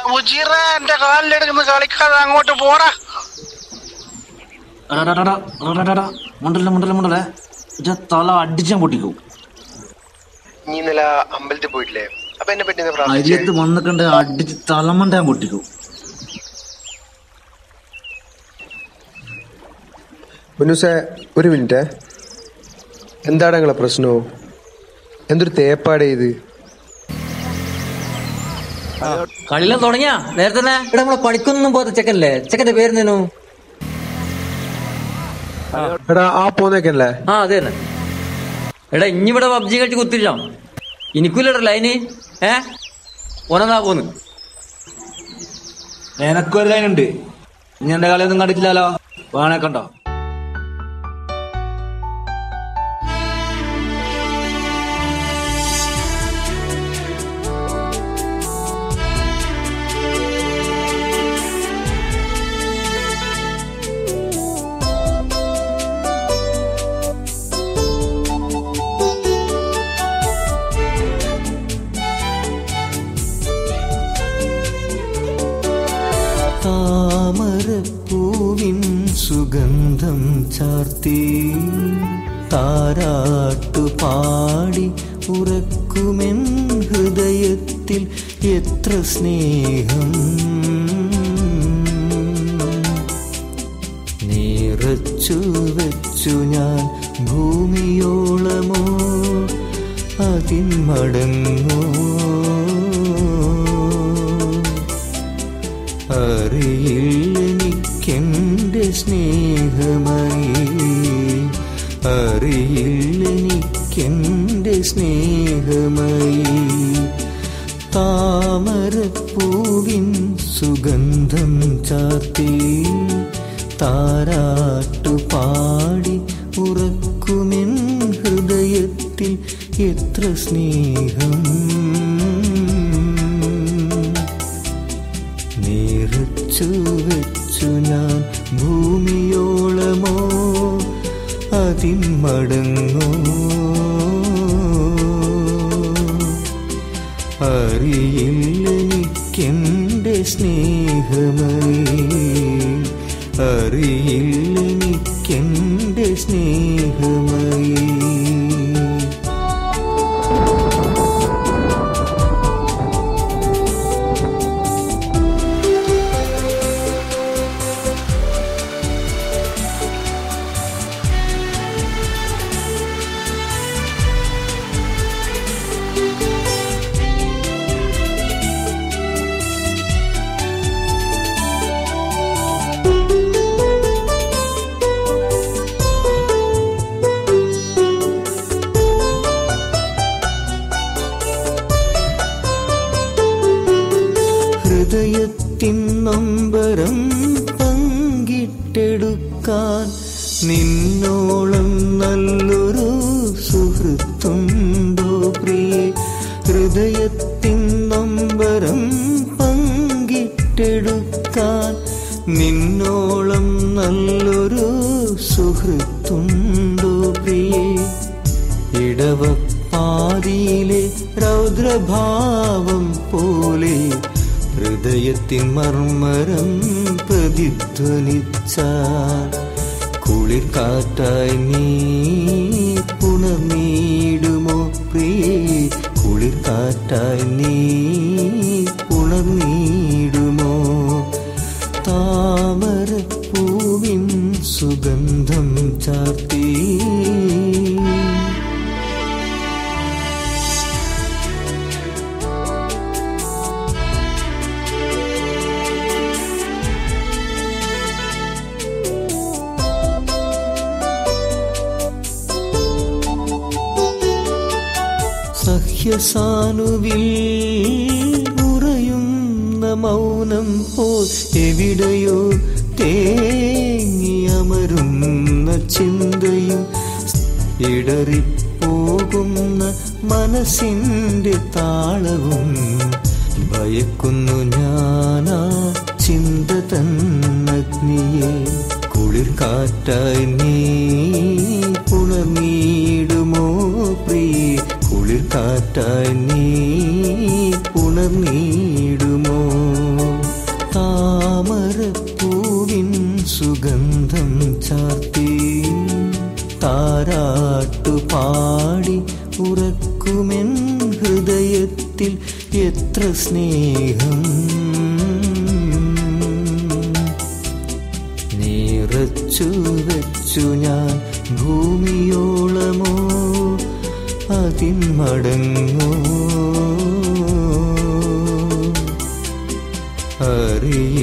ഉജീറ എന്റെ കാലിലെടുക്കുന്ന കളിക്കാതെ അങ്ങോട്ട് പോടാ മുണ്ടല്ല മുണ്ടല്ല മുണ്ടല്ലേ ഇജ്ജ തല അടിച്ചാൻ പൊട്ടിക്കും നീ ഇന്നലെ അമ്പലത്തിൽ പോയിട്ടില്ലേ അപ്പൊ എന്നെ പറ്റി എന്താ പ്രാർത്ഥിച്ചേ അരിയത്ത് വന്നിക്കണ്ട് അടിച്ച് തലമണ്ടാൻ പൊട്ടിക്കും മുന്നൂസെ ഒരു മിനിറ്റ് എന്താണ് നിങ്ങളെ പ്രശ്നവും എന്തൊരു തേപ്പാടേ ഇത് കളിയെല്ലാം തുടങ്ങിയാ നേരത്തെ തന്നെ ഇവിടെ നമ്മളെ പണിക്കൊന്നും പോകാത്ത ചെക്കനല്ലേ ചെക്കന്റെ പേരെന്തേനു എടാ ആ പോന്നേക്കല്ലേ ആ അതെ തന്നെ എടാ ഇനി ഇവിടെ പബ്ജി കളിച്ച് കുത്തിരിച്ചോ എനിക്കില്ലട ലൈന് ഏ ഓനെന്നാ പോന്ന് എനക്കൊരു ലൈനുണ്ട് ഇനി എന്റെ കളിയൊന്നും കണ്ടിട്ടില്ലല്ലോ വേണേ കണ്ടോ താമരപ്പൂവിൻ സുഗന്ധം ചാർത്തി താരാട്ടു പാടി ഉറക്കുമെൻ ഹൃദയത്തിൽ എത്ര സ്നേഹം നിറച്ചു വെച്ചു ഞാൻ ഭൂമിയോളമോ അതിൻ മടങ്ങോ അറിയില്ലെനിക്കെൻ്റെ സ്നേഹമായി അറിയില്ലെനിക്കെൻ്റെ സ്നേഹമായി താമരപ്പൂവിൻ സുഗന്ധം ചാർത്തി താരാട്ടു പാടി ഉറക്കുമെൻ ഹൃദയത്തിൽ എത്ര സ്നേഹം നിറച്ചു വെച്ചു ഞാൻ ഭൂമിയോളമോ അതിൻ മടങ്ങോ അറിയില്ലെനിക്കെൻ്റെ സ്നേഹമേ അറിയില്ലെനിക്കെൻ്റെ സ്നേഹമേ ഹൃദയത്തിൻ നൊമ്പരം പങ്കിട്ടെടുക്കാൻ നിന്നോളം നല്ലൊരു സുഹൃത്തുണ്ടോ പ്രിയേ ഹൃദയത്തിൻ നൊമ്പരം പങ്കിട്ടെടുക്കാൻ നിന്നോളം നല്ലൊരു സുഹൃത്തുണ്ടോ പ്രിയേ ഇടവപ്പാതിയിലെ രൗദ്രഭാവം പോലെ ഹൃദയത്തിൻ മർമ്മരം പ്രതിധ്വനിച്ചാൽ കുളിർ കാറ്റായി നീ പുണർന്നീടുമോ പ്രിയേ കുളിർ കാറ്റായി നീ പുണർന്നീടുമോ താമരപ്പൂവിൻ സുഗന്ധം ചാർത്തി സഹ്യസാനുവിൽ ഉറയുന്ന മൗനം പോൽ എവിടെയോ തേങ്ങിയമരുന്ന ചിന്തയും ഇടറിപ്പോകുന്ന മനസ്സിൻ്റെ താളവും ഭയക്കുന്നു ഞാനാ ചിന്ത തന്നഗ്നിയെ കുളിർ കാറ്റായി നീ പുണർന്നീടുമോ പ്രിയേ കുളിർ കാറ്റായി നീ ഉണർന്നീടുമോ താരാട്ടു പാടി ഉറക്കുമെൻ ഹൃദയത്തിൽ എത്ര സ്നേഹം നിറച്ചു വെച്ചു ഞാൻ ഭൂമിയോളമോ അതിൻ മടങ്ങോ അറിയ